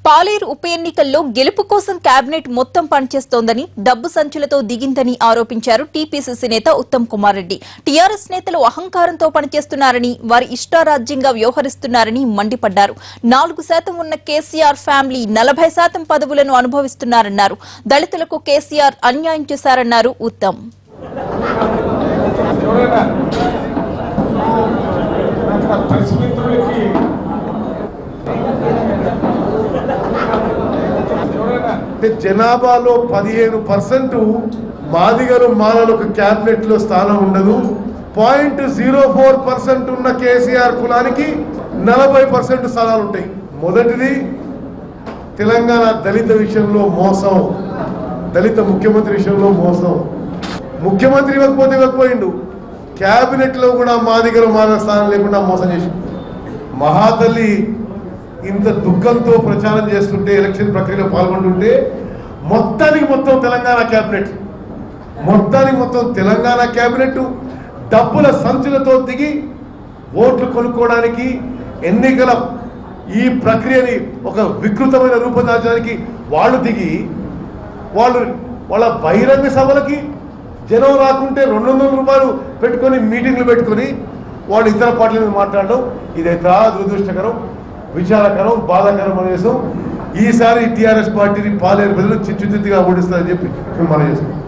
పాలేరు ఉప ఎన్నికల్లో గెలుపు కోసం కేబినెట్ మొత్తం పనిచేస్తోందని డబ్బు సంచులతో దిగిందని ఆరోపించారు టీపీసీసీ నేత ఉత్తమ్ కుమార్ రెడ్డి టీఆర్ఎస్ నేతలు అహంకారంతో పనిచేస్తున్నారని వారి ఇష్టారాజ్యంగా వ్యవహరిస్తున్నారని మండిపడ్డారు నాలుగు శాతం ఉన్న కేసీఆర్ ఫ్యామిలీ నలభై శాతం పదవులను అనుభవిస్తున్నారన్నారు దళితులకు కేసీఆర్ అన్యాయం చేశారన్నారు ఉత్తమ్ ఎవరైనా నాకు ప్రెస్ మిత్రులకి ఎవరైనా అంటే జనాభాలో పదిహేను పర్సెంట్ మాదిగలు మాలలకు క్యాబినెట్ లో స్థానం ఉండదు పాయింట్ జీరో ఫోర్ పర్సెంట్ ఉన్న కేసీఆర్ కులానికి నలభై పర్సెంట్ స్థానాలు ఉంటాయి మొదటిది తెలంగాణ దళిత విషయంలో మోసం దళిత ముఖ్యమంత్రి విషయంలో మోసం ముఖ్యమంత్రి ఇవ్వకపోతే ఇవ్వకపోయిండు క్యాబినెట్ లో కూడా మాదిగలు మాల స్థానం లేకుండా మోసం చేసి మహాతల్లి ఇంత దుఃఖంతో ప్రచారం చేస్తుంటే ఎలక్షన్ ప్రక్రియలో పాల్గొంటుంటే మొత్తానికి మొత్తం తెలంగాణ క్యాబినెట్ మొత్తానికి మొత్తం తెలంగాణ క్యాబినెట్ డబ్బుల సంచులతో దిగి ఓట్లు కొనుక్కోవడానికి ఎన్నికల ఈ ప్రక్రియని ఒక వికృతమైన రూపదాల్చడానికి వాళ్ళు దిగి వాళ్ళు వాళ్ళ బహిరంగ సభలకి జనం రాకుంటే రెండు వందల రూపాయలు పెట్టుకొని మీటింగ్లు పెట్టుకొని వాళ్ళు ఇతర పార్టీల మీద మాట్లాడడం ఇది చాలా దురదృష్టకరం విచారకరం బాధాకరం దేశం ఈసారి టీఆర్ఎస్ పార్టీని పాలేరు ప్రజలు చిచ్చుచిత్తుగా ఓడిస్తారని చెప్పి మేము మనం చేస్తాం